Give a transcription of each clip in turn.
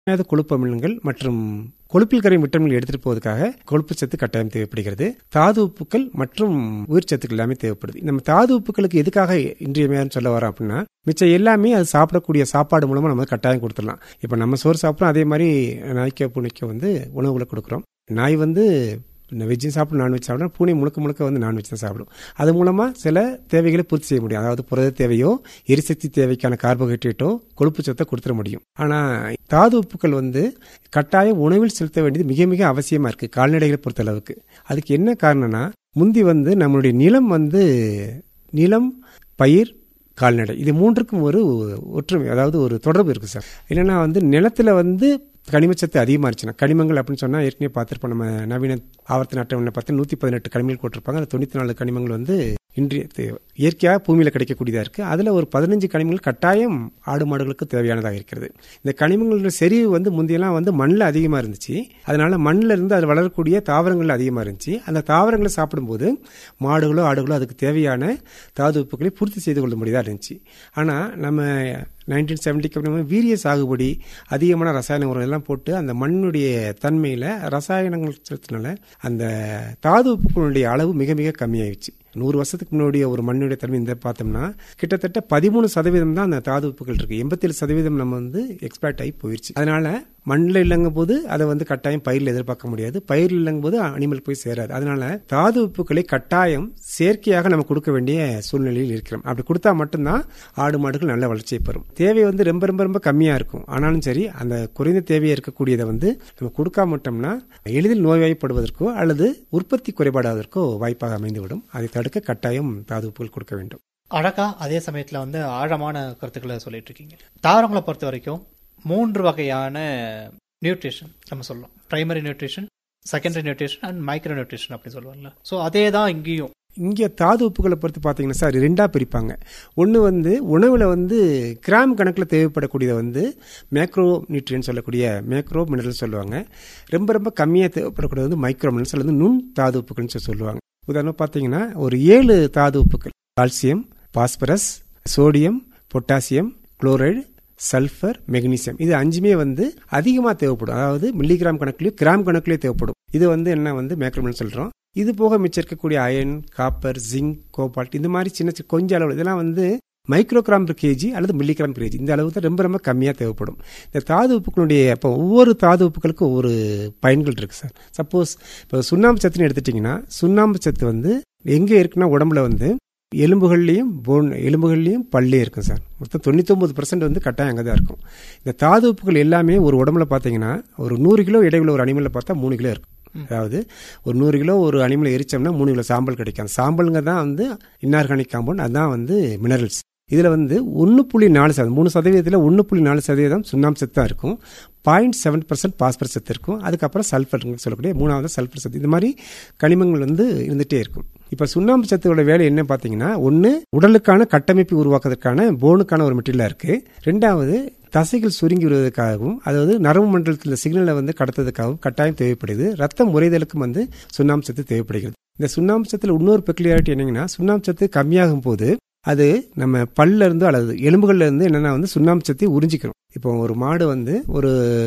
அது கொழுப்பு அமிலங்கள் மற்றும் கொழுப்பில் கரையும் விட்டமின்கள் எடுத்துட்டு போவதற்காக கொழுப்பு சத்து கட்டாயம் தேவைப்படுகிறது தாது உப்புக்கள் மற்றும் உயிர் சத்துக்கள் எல்லாமே தேவைப்படுது நம்ம தாது உப்புக்களுக்கு எதுக்காக இன்றியமையான்னு சொல்ல வரோம் அப்படின்னா மிச்சம் எல்லாமே அது சாப்பிடக்கூடிய சாப்பாடு மூலமா நம்ம கட்டாயம் கொடுத்துடலாம் இப்போ நம்ம சோறு சாப்பிட்றோம் அதே மாதிரி நாய்க்க பூனைக்க வந்து உணவுகளை கொடுக்குறோம் நாய் வந்து வெஜ்ஜும் சாப்பிடும் நான்வெஜ் சாப்பிடும் பூனை முழுக்க முழுக்க வந்து நான்வெஜ் தான் சாப்பிடும் அது மூலமாக சில தேவைகளை பூர்த்தி செய்ய முடியும் அதாவது புரத தேவையோ எரிசக்தி தேவைக்கான கார்போஹைட்ரேட்டோ கொழுப்பு சத்தை கொடுத்துட முடியும் ஆனால் தாது உப்புக்கள் வந்து கட்டாயம் உணவில் செலுத்த வேண்டியது மிக மிக அவசியமாக இருக்குது கால்நடைகளை பொறுத்தளவுக்கு அதுக்கு என்ன காரணம்னா முந்தி வந்து நம்மளுடைய நிலம் வந்து நிலம் பயிர் கால்நடை இது மூன்றுக்கும் ஒரு ஒற்றுமை அதாவது ஒரு தொடர்பு இருக்குது சார் இல்லைன்னா வந்து நிலத்தில் வந்து கனிமச்சத்து அதிகமாக இருந்துச்சுன்னா கனிமங்கள் அப்படின்னு சொன்னால் ஏற்கனவே பார்த்துருப்போம் நம்ம நவீன ஆவர்த்தன அட்டவணை பார்த்து நூற்றி பதினெட்டு கனிமங்கள் போட்டிருப்பாங்க அந்த தொண்ணூற்றி நாலு கனிமங்கள் வந்து இன்றைய இயற்கையாக பூமியில் கிடைக்கக்கூடியதாக இருக்குது அதில் ஒரு பதினஞ்சு கனிமங்கள் கட்டாயம் ஆடு மாடுகளுக்கு தேவையானதாக இருக்கிறது இந்த கனிமங்களோட செறிவு வந்து முந்தையெல்லாம் வந்து மண்ணில் அதிகமாக இருந்துச்சு அதனால மண்ணில் இருந்து அது வளரக்கூடிய தாவரங்கள் அதிகமாக இருந்துச்சு அந்த தாவரங்களை சாப்பிடும்போது மாடுகளோ ஆடுகளோ அதுக்கு தேவையான தாது உப்புகளை பூர்த்தி செய்து கொள்ள முடியதாக இருந்துச்சு ஆனால் நம்ம நைன்டீன் செவன்டிக்கு அப்புறமா வீரிய சாகுபடி அதிகமான ரசாயன உரம் எல்லாம் போட்டு அந்த மண்ணுடைய தன்மையில் ரசாயனங்கள் செலுத்தினால அந்த தாது உப்புகளுடைய அளவு மிக மிக கம்மியாயிடுச்சு நூறு வருஷத்துக்கு முன்னாடிய ஒரு மண்ணுடைய தன்மை இந்த பார்த்தோம்னா கிட்டத்தட்ட பதிமூணு சதவீதம் தான் அந்த தாது உப்புகள் இருக்கு எண்பத்தேழு சதவீதம் நம்ம வந்து எக்ஸ்பேர்ட் ஆகி போயிடுச்சு அதனால மண்ணில் இல்லைங்கும் போது அதை வந்து கட்டாயம் பயிரில் எதிர்பார்க்க முடியாது பயிர் இல்லைங்கும் போது அனிமல் போய் சேராது அதனால தாது உப்புகளை கட்டாயம் செயற்கையாக நம்ம கொடுக்க வேண்டிய சூழ்நிலையில் இருக்கிறோம் அப்படி கொடுத்தா மட்டும்தான் ஆடு மாடுகள் நல்ல வளர்ச்சியை பெறும் தேவை வந்து ரொம்ப ரொம்ப ரொம்ப கம்மியா இருக்கும் ஆனாலும் சரி அந்த குறைந்த தேவையா இருக்கக்கூடியதை வந்து நம்ம கொடுக்காம விட்டோம்னா எளிதில் நோய்வாய்ப்படுவதற்கோ அல்லது உற்பத்தி குறைபாடாவதற்கோ வாய்ப்பாக அமைந்துவிடும் அதை தடுக்க கட்டாயம் தாது உப்புகள் கொடுக்க வேண்டும் அழகா அதே சமயத்துல வந்து ஆழமான கருத்துக்களை சொல்லிட்டு இருக்கீங்க தாவரங்களை பொறுத்த வரைக்கும் மூன்று வகையான நியூட்ரிஷன் நம்ம சொல்லலாம் primary nutrition secondary nutrition and micro nutrition அப்படி சொல்லுவாங்கல்ல ஸோ அதே தான் இங்கேயும் இங்கே தாது உப்புகளை பொறுத்து பார்த்தீங்கன்னா சார் ரெண்டாக பிரிப்பாங்க ஒன்று வந்து உணவில் வந்து கிராம் கணக்கில் தேவைப்படக்கூடியதை வந்து மேக்ரோ நியூட்ரியன் சொல்லக்கூடிய மேக்ரோ மினரல் சொல்லுவாங்க ரொம்ப ரொம்ப கம்மியாக தேவைப்படக்கூடியது வந்து மைக்ரோ மினரல்ஸ் அல்லது நுண் தாது உப்புகள்னு சொல்லி சொல்லுவாங்க உதாரணம் பார்த்தீங்கன்னா ஒரு ஏழு தாது உப்புகள் calcium phosphorus sodium potassium chloride sulphur magnesium இது அஞ்சுமே வந்து அதிகமாக தேவைப்படும் அதாவது மில்லிகிராம் கணக்குலையும் கிராம் கணக்குலேயே தேவைப்படும் இது வந்து என்ன வந்து மேக்ரோமின் சொல்கிறோம் இது போக மிச்சம் இருக்கக்கூடிய அயன் காப்பர் ஜிங்க் கோபால்ட் இந்த மாதிரி சின்ன சின்ன கொஞ்சம் அளவு இதெல்லாம் வந்து மைக்ரோகிராம் per கேஜி அல்லது மில்லிகிராம் per கேஜி இந்த அளவு தான் ரொம்ப ரொம்ப கம்மியாக தேவைப்படும் இந்த தாது உப்புக்களுடைய இப்போ ஒவ்வொரு தாது உப்புகளுக்கும் ஒவ்வொரு பயன்கள் இருக்கு சார் சப்போஸ் இப்போ சுண்ணாம்பு சத்துன்னு எடுத்துட்டிங்கன்னா சுண்ணாம்பு சத்து வந்து எங்கே இருக்குன்னா உடம்புல வந்து எலும்புகள்லையும் போன் எலும்புகள்லையும் பல்லே இருக்கும் சார் மொத்தம் தொண்ணூத்தொம்பது பர்சன்ட் வந்து கட்டாயம் அங்கே தான் இருக்கும் இந்த தாது உப்புகள் எல்லாமே ஒரு உடம்புல பார்த்தீங்கன்னா ஒரு நூறு கிலோ இடையில ஒரு அனிமலில் பார்த்தா மூணு கிலோ இருக்கும் அதாவது ஒரு நூறு கிலோ ஒரு அனிமலை எரிச்சோம்னா மூணு கிலோ சாம்பல் கிடைக்கும் அந்த சாம்பலுங்க தான் வந்து இன்ஆர்கானிக் காம்பவுண்ட் அதுதான் வந்து மினரல்ஸ் இதில் வந்து ஒன்று புள்ளி நாலு சதவீதம் மூணு சதவீதத்தில் ஒன்று புள்ளி நாலு சதவீதம் சுண்ணாம்பு சத்து தான் இருக்கும் பாயிண்ட் செவன் பர்சன்ட் பாஸ்பர் சத்து இருக்கும் அதுக்கப்புறம் சல்ஃபர் சொல்லக்கூடிய மூணாவது சல்ஃபர் சத்து இந்த மாதிரி கனிமங்கள் வந்து இருந்துகிட்டே இருக்கும் இப்போ சுண்ணாம்பு சத்தோட வேலை என்ன பார்த்தீங்கன்னா ஒன்று உடலுக்கான கட்டமைப்பு உருவாக்குவதற்கான போனுக்கான ஒரு மெட்டீரியலாக இருக்குது ரெண்டாவது தசைகள் சுருங்கி வருவதற்காகவும் அதாவது நரம்பு மண்டலத்தில் சிக்னலை வந்து கடத்துறதுக்காகவும் கட்டாயம் தேவைப்படுது ரத்தம் முறைதலுக்கும் வந்து சுண்ணாம்பு சத்து தேவைப்படுகிறது இந்த சுண்ணாம்பு சத்தில் இன்னொரு பெக்குலியாரிட்டி என்னங்கன்னா சுண்ணாம்பு சத்து கம்மியாகும் போது அது நம்ம பல்ல இருந்து அல்லது எலும்புகள்ல இருந்து என்னன்னா வந்து சுண்ணாம்பு சத்தை உறிஞ்சிக்கிறோம் இப்போ ஒரு மாடு வந்து ஒரு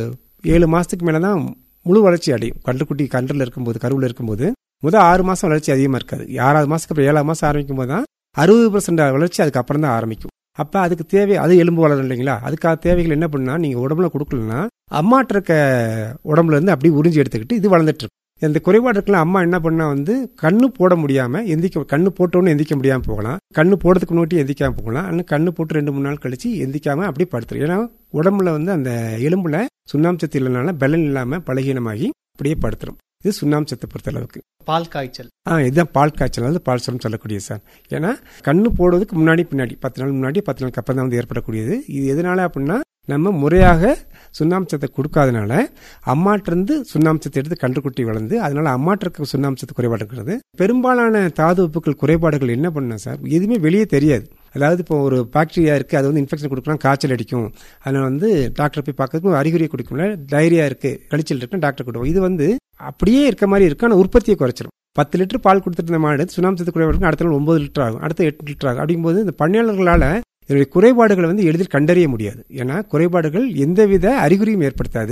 ஏழு மாசத்துக்கு மேல தான் முழு வளர்ச்சி அடையும் கன்றுக்குட்டி கன்றில் இருக்கும்போது கருவில் இருக்கும்போது முதல் ஆறு மாசம் வளர்ச்சி அதிகமாக இருக்காது ஆறாவது மாசத்துக்கு அப்புறம் ஏழாவது மாசம் ஆரம்பிக்கும் போது தான் அறுபது பர்சன்ட் வளர்ச்சி அதுக்கப்புறம் தான் ஆரம்பிக்கும் அப்போ அதுக்கு தேவை அது எலும்பு வளரும் இல்லைங்களா அதுக்காக தேவைகள் என்ன பண்ணா நீங்கள் உடம்புல கொடுக்கலன்னா அம்மாட்ட இருக்க உடம்புல இருந்து அப்படியே உறிஞ்சி எடுத்துக்கிட்டு இது வளர்ந்துட்டு இருக்கும் இந்த குறைபாடு இருக்கலாம் அம்மா என்ன பண்ணா வந்து கண்ணு போட முடியாம எந்திக்க கண்ணு போட்டோன்னு எந்திக்க முடியாம போகலாம் கண்ணு போடுறதுக்கு முன்னாடி எந்திக்காம போகலாம் ஆனால் கண்ணு போட்டு ரெண்டு மூணு நாள் கழிச்சு எந்திக்காம அப்படியே படுத்துரும் ஏன்னா உடம்புல வந்து அந்த எலும்புல சுண்ணாம்பு சத்து இல்லைனால பலன் இல்லாம பலகீனமாகி அப்படியே படுத்துரும் இது சுண்ணாம்பு சத்தை பொறுத்த அளவுக்கு பால் காய்ச்சல் ஆ இதுதான் பால் காய்ச்சல் வந்து பால் சுரம் சொல்லக்கூடியது சார் ஏன்னா கண்ணு போடுறதுக்கு முன்னாடி பின்னாடி பத்து நாள் முன்னாடி பத்து நாளுக்கு அப்புறம் தான் வந்து ஏற்படக்கூடியது இது எதனால அப்படின்னா நம்ம முறையாக சுண்ணாம்பு சத்தை கொடுக்காதனால அம்மாட்டிருந்து சுண்ணாம்பு சத்தை எடுத்து கன்றுக்குட்டி வளர்ந்து அதனால அம்மாட்ட இருக்க சுண்ணாம்பு சத்து குறைபாடு இருக்கிறது பெரும்பாலான தாது உப்புக்கள் குறைபாடுகள் என்ன பண்ண சார் எதுவுமே வெளியே தெரியாது அதாவது இப்போ ஒரு பாக்டீரியா இருக்கு அது வந்து இன்ஃபெக்ஷன் கொடுக்கலாம் காய்ச்சல் அடிக்கும் அதனால வந்து டாக்டர் போய் பார்க்கறதுக்கு அறிகுறியை கொடுக்கும்ல டைரியா இருக்கு கழிச்சல் இருக்கு டாக்டர் கொடுக்கும் இது வந்து அப்படியே இருக்க மாதிரி இருக்கு ஆனால் உற்பத்தியை குறைச்சிரும் பத்து லிட்டர் பால் கொடுத்துட்டு இருந்த மாடு சுண்ணாம்பு சத்து குறைபாடு அடுத்த நாள் ஒன்பது லிட்டர் ஆகும் அடுத்த எட்டு லிட்டர் ஆகும் அப்படிங்கும்போது இந்த பணியாளர்களால இதனுடைய குறைபாடுகளை வந்து எளிதில் கண்டறிய முடியாது ஏன்னா குறைபாடுகள் எந்தவித அறிகுறியும் ஏற்படுத்தாது